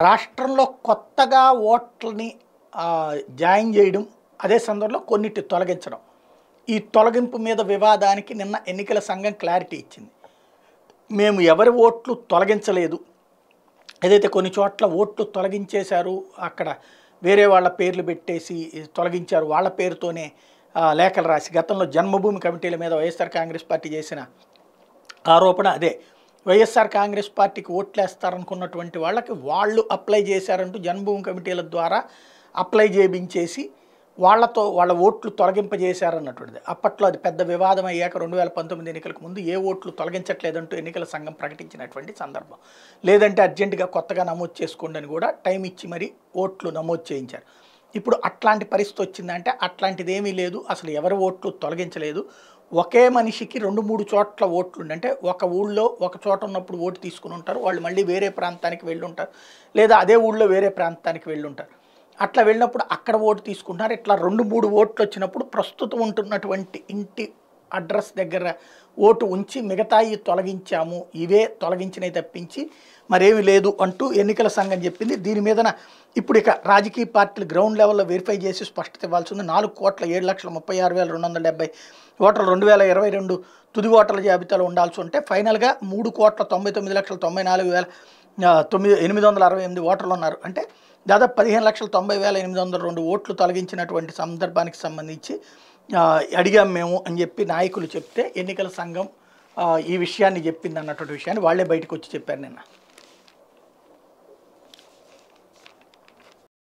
రాష్ట్రంలో కొత్తగా ఓట్లని ఆ, జాయిన్ చేయడం అదే సందర్భంలో కొన్నిటి తొలగించడం ఈ తొలగింపు మీద వివాదానికి నిన్న ఎన్నికల సంఘం క్లారిటీ ఇచ్చింది మేము ఎవరి ఓట్లు తొలగించలేదు ఏదైతే కొన్ని చోట్ల ఓట్లు తొలగించేశారు అక్కడ వేరే వాళ్ళ పేర్లు పెట్టేసి తొలగించారు వాళ్ళ పేరుతోనే ఆ, లేఖలు రాసి గతంలో జన్మభూమి కమిటీల మీద వైఎస్ఆర్ కాంగ్రెస్ పార్టీ చేసిన ఆరోపణ అదే వైఎస్ఆర్ కాంగ్రెస్ పార్టీకి ఓట్లేస్తారనుకున్నటువంటి వాళ్ళకి వాళ్ళు అప్లై చేశారంటూ జన్మభూమి కమిటీల ద్వారా అప్లై చేయించేసి వాళ్ళతో వాళ్ళ ఓట్లు తొలగింపజేశారన్నటువంటిది అప్పట్లో అది పెద్ద వివాదం అయ్యాక రెండు వేల పంతొమ్మిది ఎన్నికలకు ముందు ఏ ఓట్లు తొలగించట్లేదంటూ ఎన్నికల సంఘం ప్రకటించినటువంటి సందర్భం లేదంటే అర్జెంటుగా కొత్తగా నమోదు చేసుకోండి అని కూడా టైం ఇచ్చి మరి ఓట్లు నమోదు చేయించారు ఇప్పుడు అట్లాంటి పరిస్థితి వచ్చిందంటే అట్లాంటిది ఏమీ లేదు అసలు ఎవరి ఓట్లు తొలగించలేదు ఒకే మనిషికి రెండు మూడు చోట్ల ఓట్లు ఉండి అంటే ఒక ఊళ్ళో ఒక చోట ఉన్నప్పుడు ఓటు తీసుకుని ఉంటారు వాళ్ళు మళ్ళీ వేరే ప్రాంతానికి వెళ్ళి ఉంటారు లేదా అదే ఊళ్ళో వేరే ప్రాంతానికి వెళ్ళి ఉంటారు అట్లా వెళ్ళినప్పుడు అక్కడ ఓటు తీసుకుంటున్నారు ఇట్లా రెండు మూడు ఓట్లు వచ్చినప్పుడు ప్రస్తుతం ఉంటున్నటువంటి ఇంటి అడ్రస్ దగ్గర ఓటు ఉంచి మిగతాయి తొలగించాము ఇవే తొలగించినవి తప్పించి మరేమి లేదు అంటూ ఎన్నికల సంఘం చెప్పింది దీని మీదన ఇప్పుడు ఇక రాజకీయ పార్టీలు గ్రౌండ్ లెవెల్లో వెరిఫై చేసి స్పష్టత ఇవ్వాల్సి ఉంది నాలుగు కోట్ల ఏడు లక్షల ముప్పై ఆరు వేల రెండు వందల డెబ్బై ఓటర్లు రెండు వేల ఇరవై రెండు తుది ఓటర్ల జాబితాలో ఉండాల్సి ఉంటే ఫైనల్గా మూడు కోట్ల తొంభై తొమ్మిది లక్షల తొంభై నాలుగు వేల ఆ, తొమ్మిది ఎనిమిది వందల అరవై ఎనిమిది ఓటర్లు ఉన్నారు అంటే దాదాపు పదిహేను లక్షల తొంభై వేల ఎనిమిది వందల రెండు ఓట్లు తొలగించినటువంటి సందర్భానికి సంబంధించి ఆ, అడిగాం మేము అని చెప్పి నాయకులు చెప్తే ఎన్నికల సంఘం ఆ, ఈ విషయాన్ని చెప్పింది అన్నటువంటి విషయాన్ని వాళ్ళే బయటకు వచ్చి చెప్పారు నిన్న